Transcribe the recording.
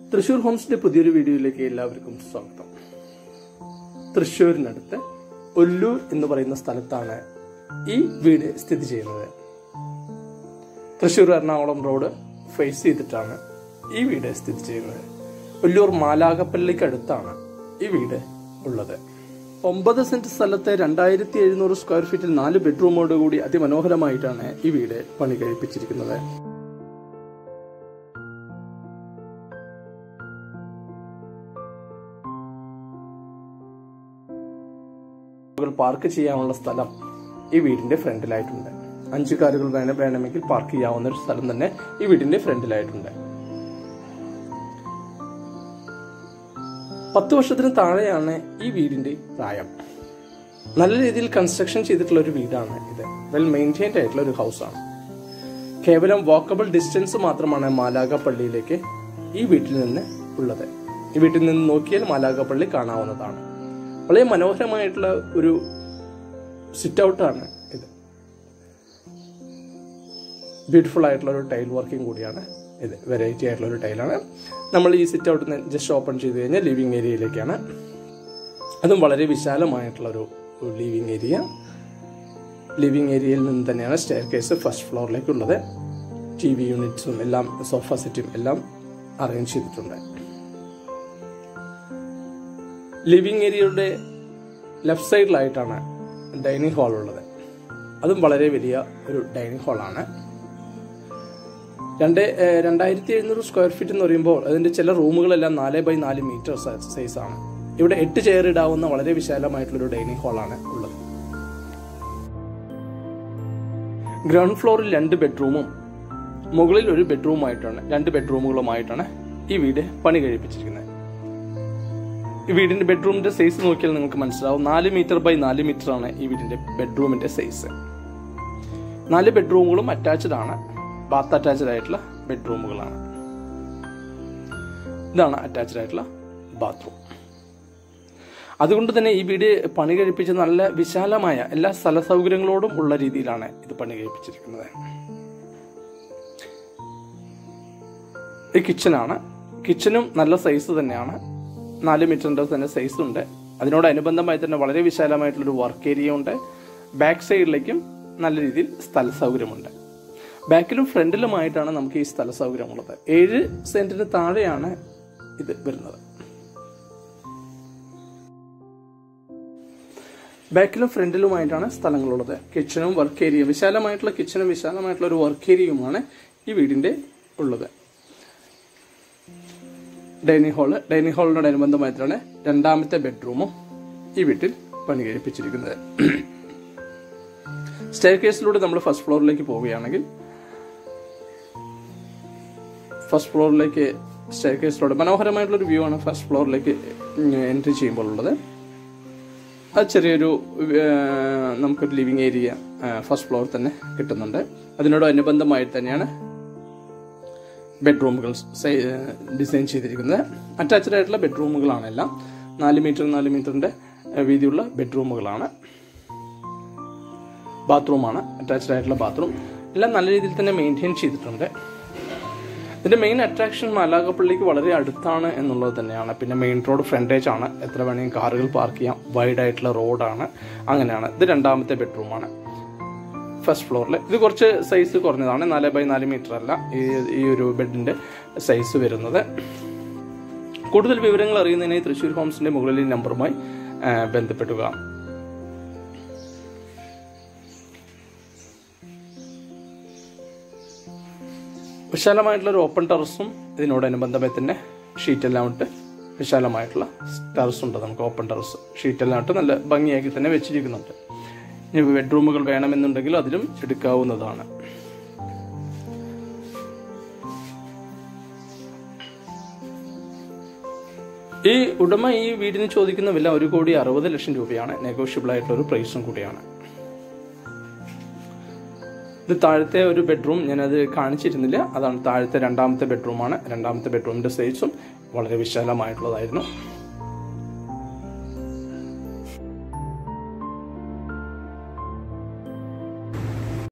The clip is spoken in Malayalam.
തൃശൂർ ഹോംസിന്റെ പുതിയൊരു വീഡിയോയിലേക്ക് എല്ലാവർക്കും സ്വാഗതം തൃശ്ശൂരിനടുത്ത് ഒല്ലൂർ എന്ന് പറയുന്ന സ്ഥലത്താണ് ഈ വീട് സ്ഥിതി ചെയ്യുന്നത് തൃശ്ശൂർ എറണാകുളം റോഡ് ഫേസ് ചെയ്തിട്ടാണ് ഈ വീട് സ്ഥിതി ചെയ്യുന്നത് ഒല്ലൂർ മാലാകപ്പള്ളിക്കടുത്താണ് ഈ വീട് ഉള്ളത് ഒമ്പത് സെന്റ് സ്ഥലത്തെ രണ്ടായിരത്തി എഴുന്നൂറ് സ്ക്വയർ ഫീറ്റിൽ നാല് ബെഡ്റൂമോട് കൂടി അതിമനോഹരമായിട്ടാണ് ഈ വീട് പണി കഴിപ്പിച്ചിരിക്കുന്നത് കാറുകൾ പാർക്ക് ചെയ്യാനുള്ള സ്ഥലം ഈ വീടിന്റെ ഫ്രണ്ടിലായിട്ടുണ്ട് അഞ്ച് കാറുകൾ വേണം വേണമെങ്കിൽ പാർക്ക് ചെയ്യാവുന്ന ഒരു സ്ഥലം തന്നെ ഈ വീടിന്റെ ഫ്രണ്ടിലായിട്ടുണ്ട് പത്ത് വർഷത്തിന് താഴെയാണ് ഈ വീടിന്റെ പ്രായം നല്ല രീതിയിൽ കൺസ്ട്രക്ഷൻ ചെയ്തിട്ടുള്ള ഒരു വീടാണ് ഇത് വെൽ മെയിൻറ്റൈൻഡ് ആയിട്ടുള്ള ഒരു ഹൗസാണ് കേവലം വാക്കബിൾ ഡിസ്റ്റൻസ് മാത്രമാണ് മാലാകപ്പള്ളിയിലേക്ക് ഈ വീട്ടിൽ നിന്ന് ഉള്ളത് ഈ വീട്ടിൽ നിന്ന് നോക്കിയാൽ മാലാകപ്പള്ളി കാണാവുന്നതാണ് വളരെ മനോഹരമായിട്ടുള്ള ഒരു സിറ്റ് ഔട്ടാണ് ഇത് ബ്യൂട്ടിഫുൾ ആയിട്ടുള്ള ഒരു ടൈൽ വർക്കിംഗ് കൂടിയാണ് ഇത് വെറൈറ്റി ആയിട്ടുള്ള ഒരു ടൈലാണ് നമ്മൾ ഈ സിറ്റ് ഔട്ട് ജസ്റ്റ് ഓപ്പൺ ചെയ്ത് കഴിഞ്ഞാൽ ലിവിങ് ഏരിയയിലേക്കാണ് അതും വളരെ വിശാലമായിട്ടുള്ള ഒരു ലിവിങ് ഏരിയ ലിവിങ് ഏരിയയിൽ നിന്ന് തന്നെയാണ് സ്റ്റെയർ കേസ് ഫസ്റ്റ് ഫ്ലോറിലേക്കുള്ളത് ടി വി യൂണിറ്റ്സും എല്ലാം സോഫ സെറ്റും എല്ലാം അറേഞ്ച് ചെയ്തിട്ടുണ്ട് ലിവിങ് ഏരിയയുടെ ലെഫ്റ്റ് സൈഡിലായിട്ടാണ് ഡൈനിങ് ഹാൾ ഉള്ളത് അതും വളരെ വലിയ ഒരു ഡൈനിങ് ഹാളാണ് രണ്ട് ഏഹ്, രണ്ടായിരത്തി എഴുന്നൂറ് സ്ക്വയർ ഫീറ്റ് എന്ന് പറയുമ്പോൾ അതിന്റെ ചില റൂമുകളെല്ലാം നാല് ബൈ നാല് മീറ്റർ സൈസ് ആണ് ഇവിടെ എട്ട് ചെയർ ഇടാവുന്ന വളരെ വിശാലമായിട്ടുള്ള ഒരു ഡൈനിങ് ഹാളാണ് ഉള്ളത് ഗ്രൗണ്ട് ഫ്ലോറിൽ രണ്ട് ബെഡ്റൂമും മുകളിൽ ഒരു ബെഡ്റൂമായിട്ടാണ് രണ്ട് ബെഡ്റൂമുകളുമായിട്ടാണ് ഈ വീട് പണി കഴിപ്പിച്ചിരിക്കുന്നത് ഈ വീടിന്റെ ബെഡ്റൂമിന്റെ സൈസ് നോക്കിയാൽ നിങ്ങൾക്ക് മനസ്സിലാവും നാല് മീറ്റർ ബൈ നാല് മീറ്റർ ആണ് ഈ വീടിന്റെ ബെഡ്റൂമിന്റെ സൈസ് നാല് ബെഡ്റൂമുകളും അറ്റാച്ച്ഡ് ആണ് ബാത്ത് അറ്റാച്ച്ഡ് ആയിട്ടുള്ള ബെഡ്റൂമുകളാണ് ഇതാണ് അറ്റാച്ച്ഡ് ആയിട്ടുള്ള ബാത്റൂം അതുകൊണ്ട് തന്നെ ഈ വീട് പണി കഴിപ്പിച്ച് നല്ല വിശാലമായ എല്ലാ സ്ഥല സൗകര്യങ്ങളോടും ഉള്ള രീതിയിലാണ് ഇത് പണി കഴിപ്പിച്ചിരിക്കുന്നത് ഈ കിച്ചനാണ് കിച്ചനും നല്ല സൈസ് തന്നെയാണ് നാല് മീറ്ററിന്റെ തന്നെ സൈസ് ഉണ്ട് അതിനോടനുബന്ധമായി തന്നെ വളരെ വിശാലമായിട്ടുള്ളൊരു വർക്ക് ഏരിയ ഉണ്ട് ബാക്ക് സൈഡിലേക്കും നല്ല രീതിയിൽ സ്ഥല സൗകര്യമുണ്ട് ബാക്കിലും ഫ്രണ്ടിലുമായിട്ടാണ് നമുക്ക് ഈ സ്ഥല സൗകര്യമുള്ളത് ഏഴ് സെന്റിന് താഴെയാണ് ഇത് വരുന്നത് ബാക്കിലും ഫ്രണ്ടിലുമായിട്ടാണ് സ്ഥലങ്ങളുള്ളത് കിച്ചണും വർക്ക് ഏരിയ വിശാലമായിട്ടുള്ള കിച്ചണും വിശാലമായിട്ടുള്ള ഒരു വർക്ക് ഏരിയയുമാണ് ഈ വീടിന്റെ ഉള്ളത് ഡൈനിങ് ഹാള് ഡൈനിങ് ഹാളിനോടനുബന്ധമായിട്ടാണ് രണ്ടാമത്തെ ബെഡ്റൂമും ഈ വീട്ടിൽ പണി കഴിപ്പിച്ചിരിക്കുന്നത് സ്റ്റെയർ കേസിലൂടെ നമ്മൾ ഫസ്റ്റ് ഫ്ലോറിലേക്ക് പോവുകയാണെങ്കിൽ ഫസ്റ്റ് ഫ്ലോറിലേക്ക് സ്റ്റെയർ കേസിലൂടെ മനോഹരമായിട്ടുള്ള ഒരു വ്യൂ ആണ് ഫസ്റ്റ് ഫ്ലോറിലേക്ക് എൻട്രി ചെയ്യുമ്പോൾ ഉള്ളത് അത് ചെറിയൊരു ഏഹ്, നമുക്കൊരു ലിവിങ് ഏരിയ ഫസ്റ്റ് ഫ്ലോർ തന്നെ കിട്ടുന്നുണ്ട് അതിനോടനുബന്ധമായി തന്നെയാണ് ബെഡ്റൂമുകൾ ഡിസൈൻ ചെയ്തിരിക്കുന്നത് അറ്റാച്ച്ഡ് ആയിട്ടുള്ള ബെഡ്റൂമുകളാണ് എല്ലാം നാല് മീറ്റർ നാല് മീറ്ററിന്റെ വീതിയുള്ള ബെഡ്റൂമുകളാണ് ബാത്റൂമാണ് അറ്റാച്ച്ഡ് ആയിട്ടുള്ള ബാത്റൂം എല്ലാം നല്ല രീതിയിൽ തന്നെ മെയിൻറ്റെയിൻ ചെയ്തിട്ടുണ്ട് ഇതിന്റെ മെയിൻ അട്രാക്ഷൻ മാലാകപ്പള്ളിക്ക് വളരെ അടുത്താണ് എന്നുള്ളത് തന്നെയാണ് പിന്നെ മെയിൻ റോഡ് ഫ്രണ്ടേജ് ആണ് എത്ര വേണമെങ്കിൽ കാറുകൾ പാർക്ക് ചെയ്യാം വൈഡ് ആയിട്ടുള്ള റോഡാണ് അങ്ങനെയാണ് ഇത് രണ്ടാമത്തെ ബെഡ്റൂമാണ് ഫസ്റ്റ് ഫ്ലോറിൽ ഇത് കുറച്ച് സൈസ് കുറഞ്ഞതാണ് നാല് ബൈ നാല് മീറ്റർ അല്ല ഈ ഈ ഒരു ബെഡിന്റെ സൈസ് വരുന്നത് കൂടുതൽ വിവരങ്ങൾ അറിയുന്നതിനായി തൃശ്ശൂർ ഹോംസിന്റെ മുകളിലെ നമ്പറുമായി ആ, ബന്ധപ്പെടുക വിശാലമായിട്ടുള്ള ഒരു ഓപ്പൺ ടെറസും ഇതിനോടനുബന്ധമായി തന്നെ ഷീറ്റെല്ലാം ഇട്ട് വിശാലമായിട്ടുള്ള ടെറസ് ഉണ്ട് നമുക്ക് ഓപ്പൺ ടെറസ് ഷീറ്റെല്ലാം ഇട്ട് നല്ല ഭംഗിയാക്കി തന്നെ വെച്ചിരിക്കുന്നുണ്ട് ഇനി ബെഡ്റൂമുകൾ വേണമെന്നുണ്ടെങ്കിൽ അതിലും എടുക്കാവുന്നതാണ് ഈ ഉടമ ഈ വീടിന് ചോദിക്കുന്ന വില ഒരു കോടി അറുപത് ലക്ഷം രൂപയാണ് നെഗോഷ്യബിൾ ആയിട്ടുള്ള ഒരു പ്രൈസും കൂടിയാണ് ഇത് താഴത്തെ ഒരു ബെഡ്റൂം ഞാനത് കാണിച്ചിരുന്നില്ല അതാണ് താഴത്തെ രണ്ടാമത്തെ ബെഡ്റൂമാണ് രണ്ടാമത്തെ ബെഡ്റൂമിന്റെ സൈസും വളരെ വിശാലമായിട്ടുള്ളതായിരുന്നു